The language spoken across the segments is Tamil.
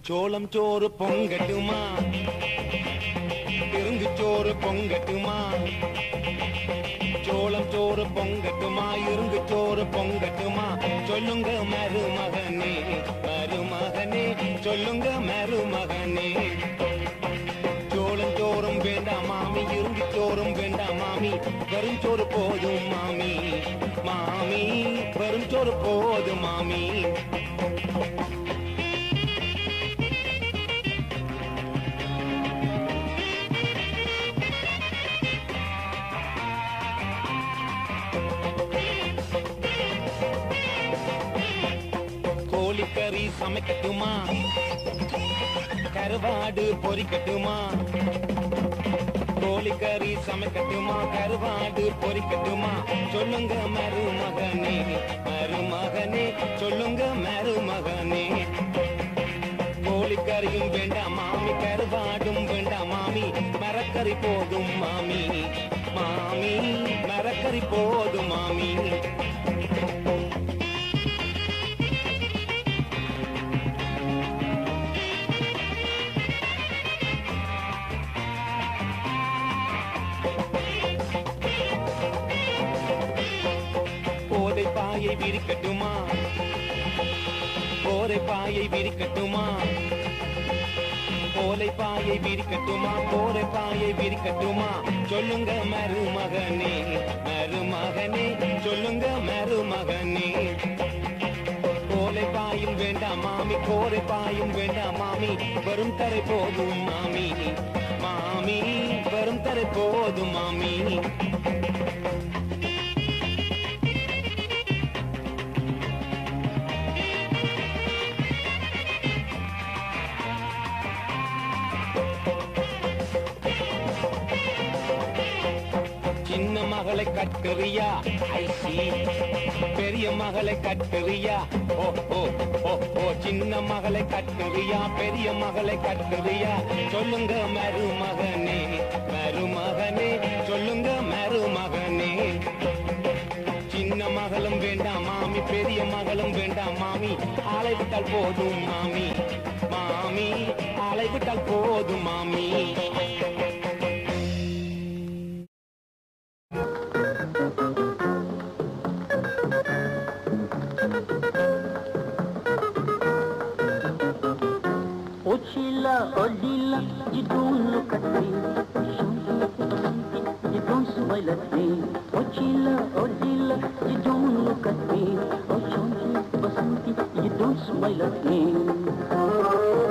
சோளம் சோறு பொங்கட்டுமா இருங்கு சோறு பொங்கட்டுமா சோளம் சோறு பொங்கட்டுமா இருங்கு சோறு பொங்கட்டுமா சொல்லுங்க மருமகனே மருமகனே சொல்லுங்க மருமகனே சோளம் சோறும் வேண்டாம் மாமி இருங்கு சோறும் வேண்டாம் மாமி வெறும் சோறு போதும் மாமி மாமி வெறும் சோறு போதும் மாமி கோழிக்கறி சமைக்கட்டுமா கருவாடு பொரிக்கட்டுமா கோழிக்கறி சமைக்கட்டுமா கருவாடு பொரிக்கட்டுமா சொல்லுங்க மருமகனே மருமகனே சொல்லுங்க மருமகனே கோழிக்கறியும் வேண்டாம் மாமி கருவாடும் வேண்டாம் மாமி மரக்கறி போதும் மாமி மாமி மரக்கறி போதும் மாமி போதை பாயை விரிக்கட்டுமா போதை பாயை விரிக்கட்டுமா போலை பாயை விரிக்கட்டுமா போரை பாயை விரிக்கட்டுமா சொல்லுங்க மருமகனே மருமகனே சொல்லுங்க மருமகனே கோலை பாயும் வேண்டாம் மாமி கோரை பாயும் வேண்டாம் மாமி வரும் தரை போதும் மாமி மாமி வரும் தரை போதும் மாமி சின்ன மகளை கட்டுறியா ஐசி பெரிய மகளை கட்டுறியா ஓ ஓ ஓ ஓ சின்ன மகளை கட்டுறியா பெரிய மகளை கட்டுறியா சொல்லுங்க மருமகனே மருமகனே சொல்லுங்க மருமகனே சின்ன மகளும் வேண்டாம் மாமி பெரிய மகளும் வேண்டாம் மாமி ஆளை விட்டால் போதும் மாமி மாமி ஆளை விட்டால் போதும் மாமி Oh Sheila, oh Lila, you don't look at me. You don't smile at me. Oh Sheila, oh Lila, you don't look at me. Oh Shanti, Basanti, you don't smile at me.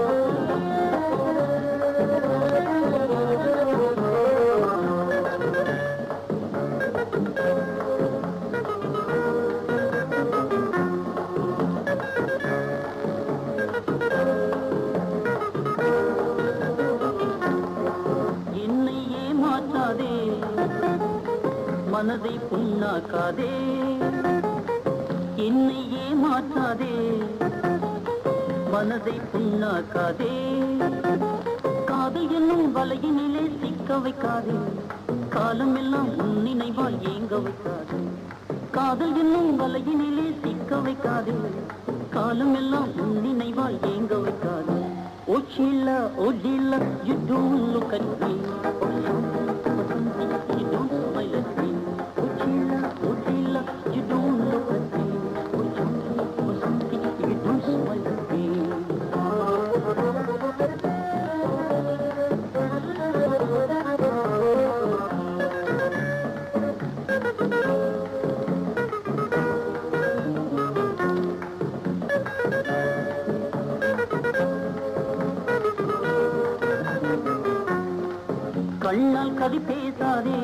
என்னை ஏமாற்றாதே மனதை புண்ணாக்காதே என்னை ஏமாற்றாதே மனதை புண்ணாக்காதே காதல் என்னும் வலையினிலே சிக்க வைக்காதே காலம் எல்லாம் உன் நினைவால் ஏங்க வைக்காதே காதல் என்னும் வலையினிலே சிக்க வைக்காதே காலம் எல்லாம் உன் நினைவால் ஏங்க வைக்காதே ஓ Sheila, oh Lila, you don't look at me. Oh Shanti, Basanti, you don't smile at me. Oh Sheila, oh Lila, you don't look at me. Oh Shanti, Basanti, you don't smile at me. கண்ணால் கவி பேசாதே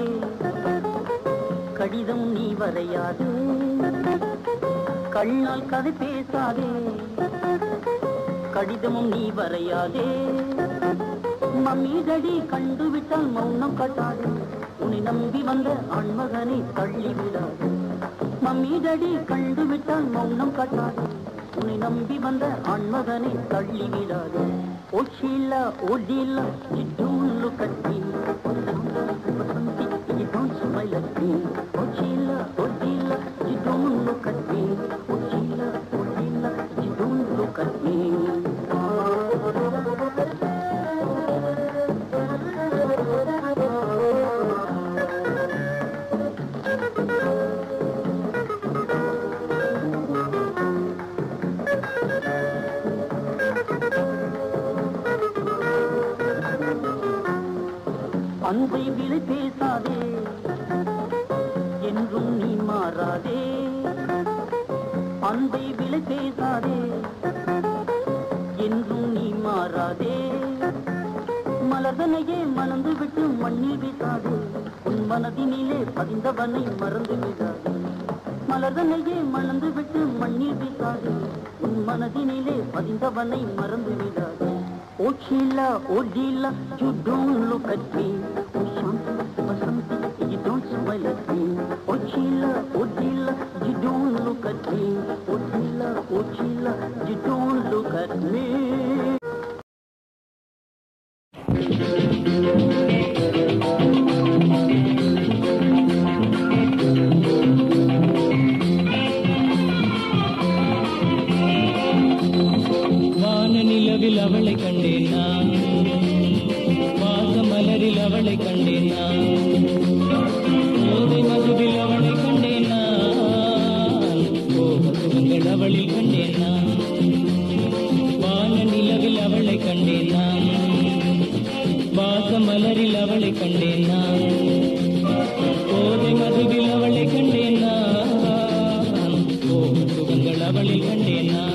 கடிதம் நீ வரையாதே கண்ணால் கதை பேசாதே கடிதமும் நீ வரையாதே மம்மீதடி கண்டு விட்டால் மௌனம் காட்டாதே உன்னை நம்பி வந்த ஆண்மகனை தள்ளிவிடாதே மம்மீதடி கண்டு விட்டால் மௌனம் காட்டாதே உன்னை நம்பி வந்த ஆண்மகனை தள்ளிவிடாதே ஓ Sheela oh டீலா you don't look at me you don't smile at me oh Sheila oh Sheila you don't look at me oh Sheila oh Sheila you don't look at me வார்த்தை பேசாதே என்றும் நீ மாறாதே மலர்தனையே மணந்து விட்டு மண்ணில் வீசாதே உன் மனதினிலே பதிந்தவனை மறந்து விடாதே மலர்தனையே மணந்து விட்டு மண்ணில் வீசாதே உன் மனதினிலே பதிந்தவனை மறந்து விடாதே ஓ ஷீலா ஓ டீலா you don't look at me oh Shanti Vasanthi you don't smile at me oh Sheela oh டீலா you don't look at me oh Sheela oh Sheela you don't look at me வான நிலவில் அவளை கண்டேன் நான் வாச மலரில் அவளை கண்டேன் நான் போதை மதுவில் அவளை கண்டேன் நான் கோபத்துவங்கள் அவளில் கண்டேன் நான் வான நிலவில் அவளை கண்டேன் நான் வாச மலரில் அவளை கண்டேன் நான் போதை மதுவில் அவளை கண்டேன் நான் கோபத்துவங்கள் அவளில் கண்டேன் நான்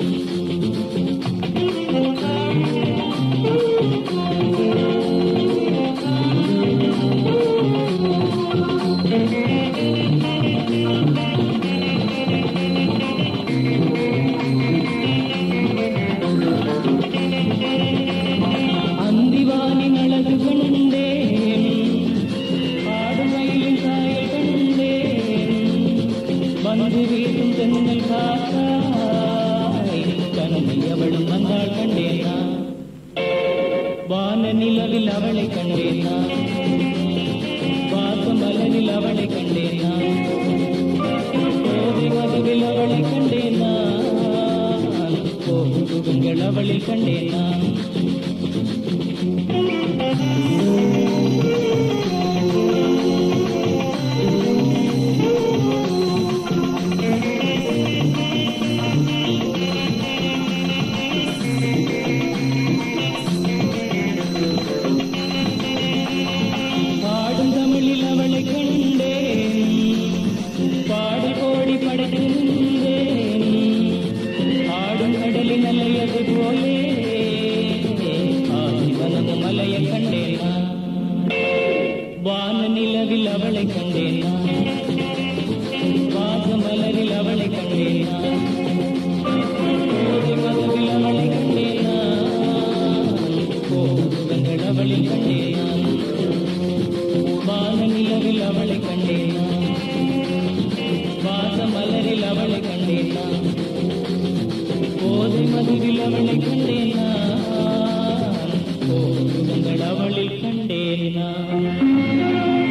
அந்திவானின் அழகு கண்டேன் ஆடும் ரயிலின் சாயல் கண்டேன் வந்து வீசும் தென்னல் காத்தாய் கனவில் அவளும் வந்தாள் கண்டேன் நான். வான நிலவில் அவளை கண்டேன் நான். வாச மலரில் அவளை கண்டேன் நான். கோதை மதுவில் அவளை கண்டேன் நான். கோபுகள் அவளில் கண்டேன் நான் பாடும் தமிழில் அவளை கண்டேன் பாடல் கோடி படைத்து நின்றேன் ஆடும் கடலின் அலையது போலே ஆதிவனமும் அலைய கண்டேன் நான். வான நிலவில் அவளை கண்டேன் நான். வாச மலரில் அவளை கண்டேன் நான். கோதை மதுவில் அவளை கண்டேன் நான். கோபுரங்கள் அவளில் கண்டேன் நான். வான நிலவில் அவளை கண்டேன் நான். வாச மலரில் அவளை கண்டேன் நான். போதை மதுவில் அவளை கண்டேன் நான். கோபுரங்கள் அவளில் கண்டேன் நான்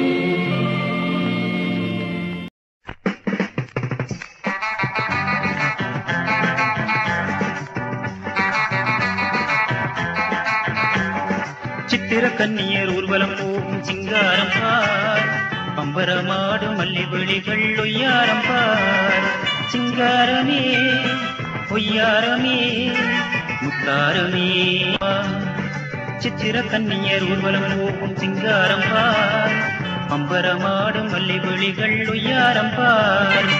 சித்திர கன்னியர் ஊர்வலம் போகும் சிங்காரம் பார் பம்பரமாடும் மல்லி விழிகள் ஒய்யாரம் பார் சிங்காரமே ஒய்யாரமே முத்தாரமே வா. சித்திர கன்னியர் ஊர்வலம் போகும் சிங்காரம் பார் பம்பரமாடும் மல்லி விழிகள் ஒய்யாரம் பார்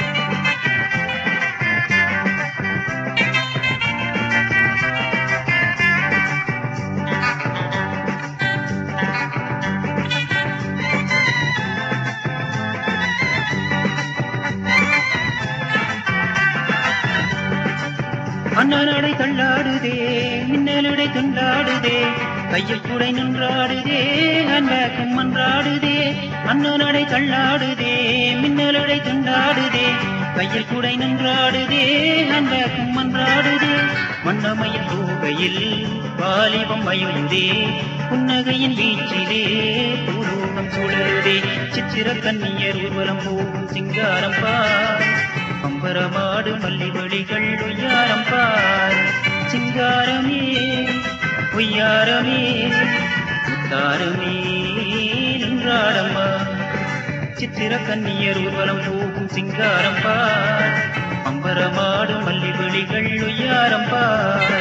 அண்ணனடை தள்ளாடுதே மின்னலடை துண்டாடுதே கையில் குடை நின்றாடுதே அன்பக்கம் மன்றாடுதே அண்ணனடை தள்ளாடுதே மின்னலடை துண்டாடுதே கையில் குடை நின்றாடுதே அன்பக்கம் மன்றாடுதே மன்னமயில் தூகையில் வாலிபம் மயுதே புன்னகையின் வீச்சிலே பூலோகம் சுழலுதே சித்திர கன்னியர் ஊர்வலம் போகும் சிங்காரம் பார் பம்பரமாடு மல்லிவழிகள் உய்யாரம் பார் சிங்காரமே உய்யாரமே முத்தாரமே நின்றாடம்மா சித்திர கன்னியர் ஊர்வலம் போகும் சிங்காரம் பார் பம்பரமாடு மல்லிவழிகள் உய்யாரம் பார்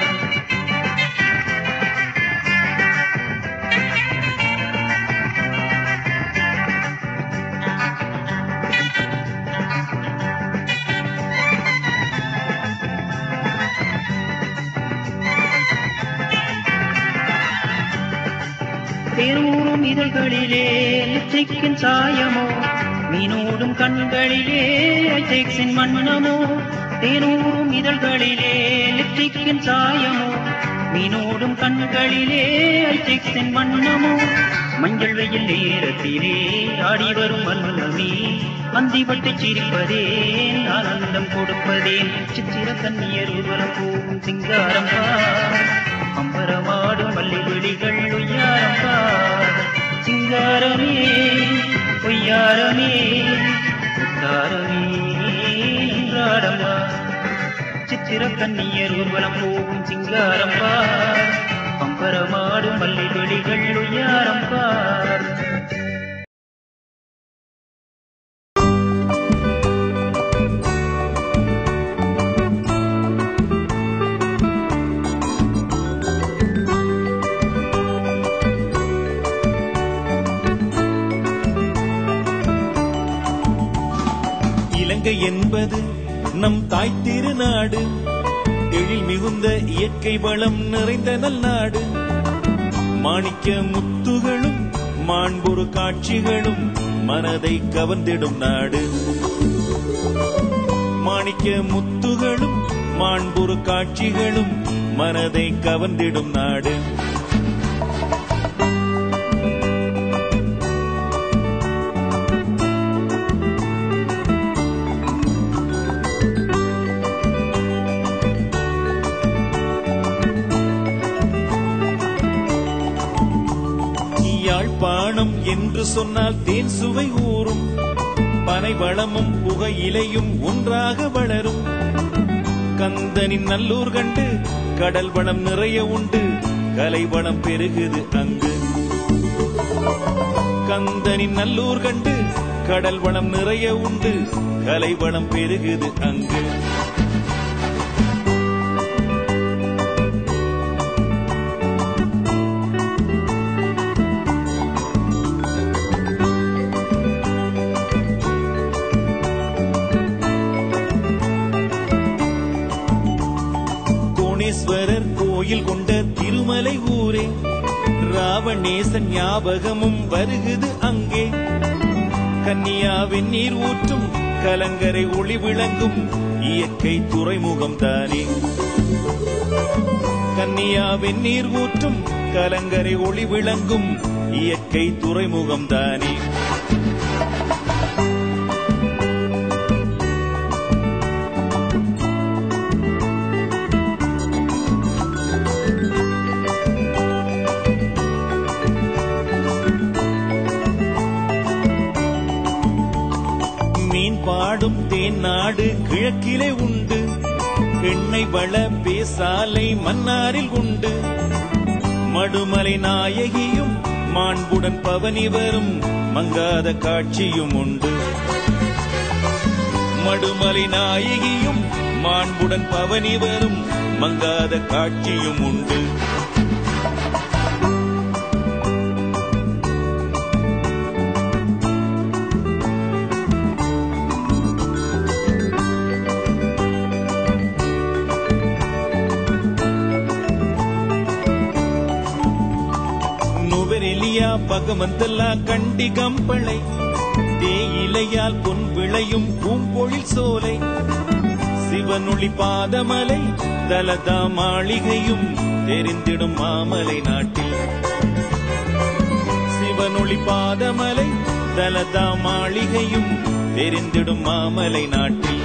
கைகளிலே லிப்ஸ்டிக்கின் சாயமோ மீனோடும் கண்களிலே ஐசெக்ஸின் வண்ணமோ தேனூரும் இதழ்களிலே லிப்ஸ்டிக்கின் சாயமோ மீனோடும் கண்களிலே ஐசெக்ஸின் வண்ணமோ மஞ்சள் வெயில் நேரத்திலே ஆடி வரும் மன்னமே அந்திப்பட்டு சிரிப்பதே ஆனந்தம் கொடுப்பதே சித்திர கண்ணியர் ஊர்வலம் போகும் சிங்காரம் அம்பரமாடும் வள்ளி விழிகள் உய்யாரம்பா சிங்காரமே பொய்யாரமே முத்தாரமே என்றாடம்பா சித்திர கண்ணியர் ஊர்வலம் போகும் சிங்காரம்பா அம்பரமாடும் வள்ளி விழிகள் உய்யாரம்பா இலங்கை என்பது நம் தாய் திருநாடு எழில் மிகுந்த இயற்கை வளம் நிறைந்த நல்நாடு மாணிக்க முத்துகளும் மாண்புறு காட்சிகளும் மனதை கவர்ந்திடும் நாடு மாணிக்க முத்துகளும் மாண்புறு காட்சிகளும் மனதை கவர்ந்திடும் நாடு யாழ்ப்பாணம் என்று சொன்னால் தேன் சுவை ஊறும் பனை வளமும் புகையிலையும் ஒன்றாக வளரும் கந்தனின் நல்லூர் கண்டு கடல் வளம் நிறைய உண்டு கலை வளம் பெருகுது அங்கு கந்தனின் நல்லூர் கண்டு கடல் வளம் நிறைய உண்டு கலை வளம் பெருகுது அங்கு கோணேஸ்வரர் கோயில் கொண்ட திருமலை ஊரே ராவணேசன் ஞாபகமும் வருகுது அங்கே கன்னியாவின் நீர் ஊற்றும் கலங்கரை ஒளி விளங்கும் இயற்கை துறைமுகம் தானே கன்னியாவின் நீர் ஊற்றும் கலங்கரை ஒளி விளங்கும் இயற்கை துறைமுகம் தானே மீன் பாடும் தேன் நாடு கிழக்கிலே உண்டு எண்ணெய் வள பேசாலை மன்னாரில் உண்டு மடுமலை நாயகியும் மாண்புடன் பவனி வரும் மங்காத காட்சியும் உண்டு மடுமலை நாயகியும் மாண்புடன் பவனி வரும் மங்காத காட்சியும் உண்டு நுவரெலியா பகவந்தல்லா கண்டி கம்பளை தேயிலையால் பொன் விளையும் பூம்பொழில் சோலை சிவனொளி பாதமலை தலதா மாளிகையும் தெரிந்திடும் மாமலை நாட்டில் சிவனொளி பாதமலை தலதா மாளிகையும் தெரிந்திடும் மாமலை நாட்டில்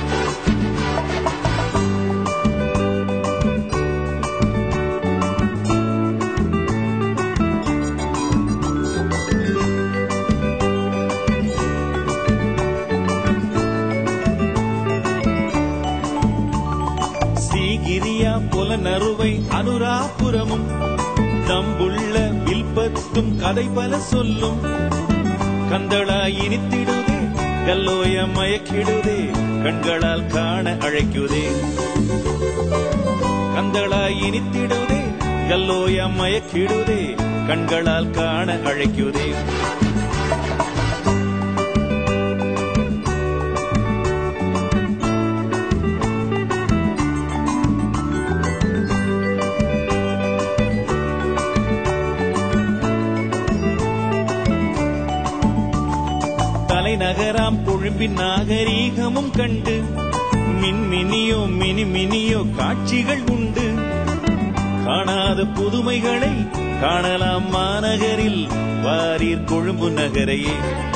சீகிரியா புலனறுவை அனுராபுரமும் தம்புள்ள வில்பத்தும் கதை பல சொல்லும் கந்தளா இனித்திடுதே கல்லோய மயக்கிடுதே கண்களால் காண அழைக்குதே கந்தளா இனித்திடுதே கல்லோய மயக்கிடுதே கண்களால் காண அழைக்குதே நகராம் கொழும்பின் நாகரீகமும் கண்டு மின்மினியோ மினி மினியோ காட்சிகள் உண்டு காணாத புதுமைகளை காணலாம் மாநகரில் வாரீர் கொழும்பு நகரையே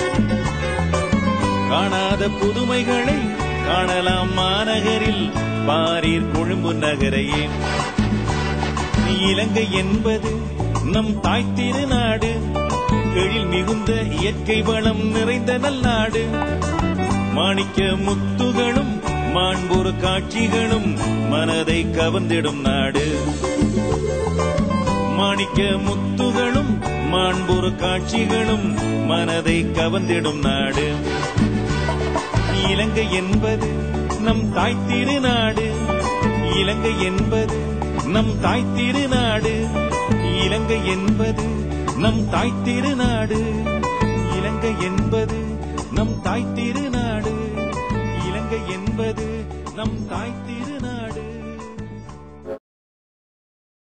காணாத புதுமைகளை காணலாம் மாநகரில் பாரீர் கொழும்பு நகரையே இலங்கை என்பது நம் தாய் திருநாடு எழில் மிகுந்த இயற்கை வளம் நிறைந்த நல்நாடு மாணிக்க முத்துகளும் மாண்புறு காட்சிகளும் மனதை கவர்ந்திடும் நாடு மாணிக்க முத்துகளும் மாண்புறு காட்சிகளும் மனதை கவர்ந்திடும் நாடு இலங்கை என்பது நம் தாய் திருநாடு இலங்கை என்பது நம் தாய் திருநாடு இலங்கை என்பது நம் தாய் திருநாடு இலங்கை என்பது நம் தாய் திருநாடு இலங்கை என்பது நம் தாய் திருநாடு